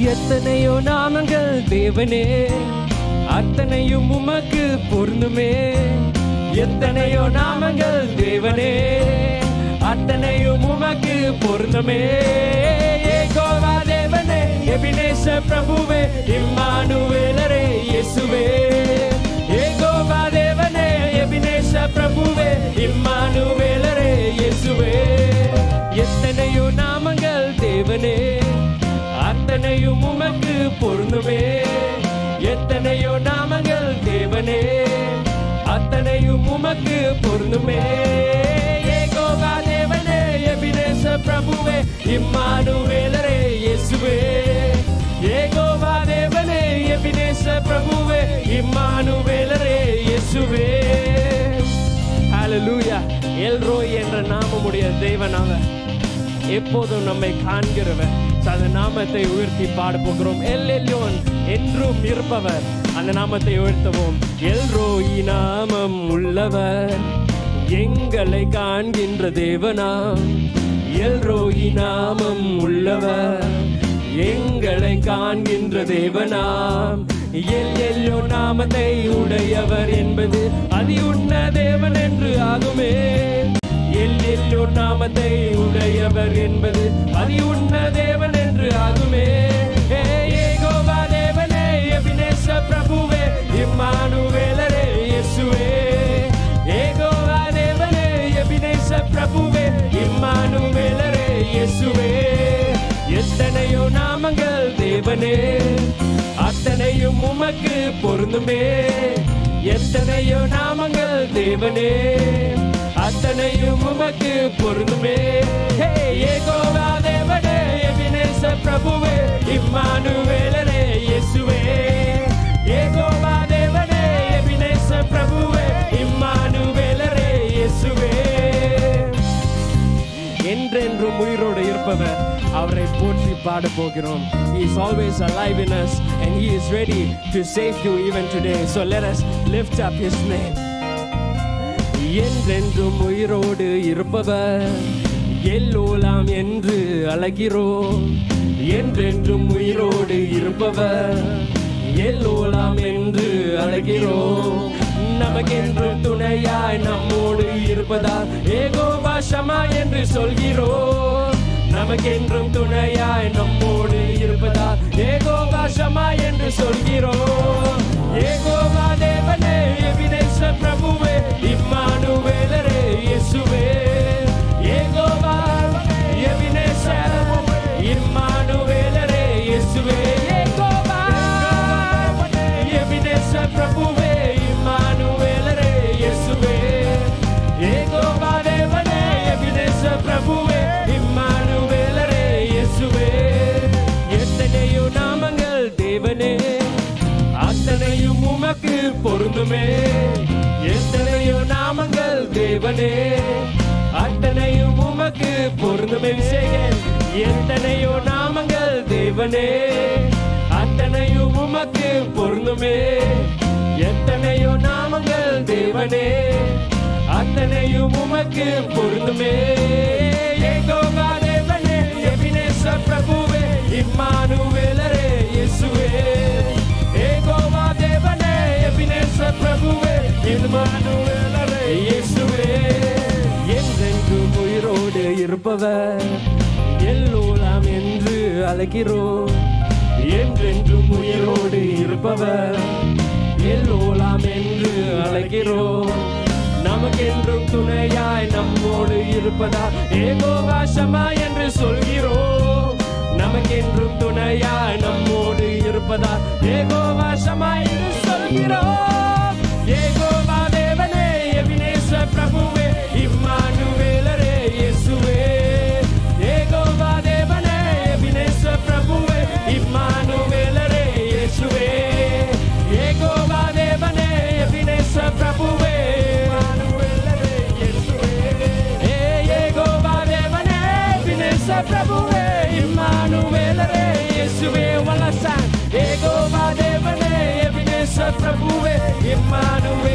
எத்தனையோ நாமங்கள் தேவனே அத்தனையும் உமக்கு பொருந்துமே எத்தனையோ நாமங்கள் தேவனே அத்தனையும் உமக்கு பொருந்துமே ஏகோவா தேவனே எபினேச பிரபுவே இம்மானுவேலரே இயேசுவே ஏகோவா தேவனே எபினேச பிரபுவே இம்மானுவேலரே இயேசுவே எத்தனையோ நாமங்கள் தேவனே அத்தனையும் உமக்கு பொருந்துமே எத்தனையோ நாமங்கள் தேவனே அத்தனையும் உமக்கு பொருந்துமே ஏகோவா தேவனே எபினேச பிரபுவே இம்மானுவேலரே இயேசுவே ஏகோவா தேவனே எபினேச பிரபுவே இம்மானுவேலரே இயேசுவே ஹalleluya எல்ரோய் என்ற நாமமுடைய தேவன் அவர் எப்போதும் நம்மை காண்கிறவர் அந்த நாமத்தை உயர்த்தி பாட போகிறோம் எல் எல்யோன் என்றும் இருப்பவர் அந்த நாமத்தை உயர்த்துவோம் எல்ரோயி நாமம் உள்ளவர் எங்களை காண்கின்ற தேவனாம் எல்ரோயி நாமம் உள்ளவர் எங்களை காண்கின்ற தேவனாம் எல் எல்லோ நாமத்தை உடையவர் என்பது அதி உண்ண தேவன் என்று ஆகுமே எல் எல்லோ நாமத்தை உடையவர் என்பது அதி உண்ண தேவன் என்று ஆகுமே ஏ ஏகோவா தேவனே எபினேச பிரபுவே இம்மானுவேலரே இயேசுவே ஏகோவா தேவனே எபினேச பிரபுவே இம்மானுவேலரே இயேசுவே எத்தனையோ நாமங்கள் தேவனே அத்தனையும் உமக்கு பொருந்துமே எத்தனையோ நாமங்கள் தேவனே அத்தனையும் உமக்கு பொருந்துமே ஹே ஏகோவா தேவனே எபினேச பிரபுவே இம்மானுவேலரே இயேசுவே ஏகோவா தேவனே எபினேச பிரபுவே இம்மானுவேலரே இயேசுவே என்றென்றும் உயிரோடு இருப்பவர் அவரை போற்றி பாட போகிறோம் he is always alive in us and he is ready to save you even today so let us lift up his name என்றென்றும் உயிரோடு இருப்பவர் எல்லோலாம் என்று அழகிறோம் என்றென்றும் உயிரோடு இருப்பவர் எல்லோலாம் என்று அழகிறோம் நமக்கென்றும் துணையாய் நம்மோடு இருப்பதால் ஏகோவா ஷமா என்று சொல்கிறோம் நமக்கென்றும் துணையாய் நம்மோடு இருப்பதால் ஏகோவா ஷமா என்று சொல்கிறோம் ஏகோவா தேவனே எபினேச பிரபுவே இம்மானுவேலரே இயேசுவே ஏகோவா எபினேச இம்மானுவேலரே இயேசுவே ஏகோவா எபினேச பிரபுவே இம்மானுவேலரே இயேசுவே ஏகோவா தேவனே எபினேச பிரபுவே இம்மானுவேலரே இயேசுவே எத்தனையோ நாமங்கள் தேவனே அத்தனையும் உமக்கு பொருந்துமே எத்தனையோ நாமங்கள் தேவனே அத்தனையும் உமக்கு பொருந்துமே விசேகன் எத்தனையோ நாமங்கள் தேவனே அத்தனையும் உமக்கு பொருந்துமே எத்தனையோ நாமங்கள் தேவனே அத்தனையும் உமக்கு பொருந்துமே ஏகோவா தேவனே எபினேச பிரபுவே இம்மானுவேலரே இயேசுவே ஏகோவா தேவனே எபினேச பிரபுவே இம்மானுவேலரே இயேசுவே என்றென்றும் உயிரோடு இருப்பவர் எல்லோலாம் என்று அழைக்கிறோம் என்றென்றும் உயிரோடு இருப்பவர் எல்லோலாம் என்று அழைக்கிறோம் நமக்கென்றும் துணையாய் நம்மோடு இருப்பதா ஏகோவாசமா என்று சொல்கிறோம் நமக்கென்றும் துணையாய் நம்மோடு இருப்பதா ஏகோவாசமா என்று சொல்கிறோம் ஏகோவா தேவனே எபினேச பிரபுவே இம்மானுவேலரே இயேசுவே ஏகோவா தேவனே எபினேச பிரபுவே இம்மானுவேலரே இயேசுவே ஏகோவா தேவனே எபினேச பிரபுவே இம்மானுவேலரே இயேசுவே ஏ ஏகோவா தேவனே எபினேச பிரபுவே இம்மானுவேலரே இயேசுவே வலசான் ஏகோவா தேவனே எபினேச பிரபுவே இம்மானுவே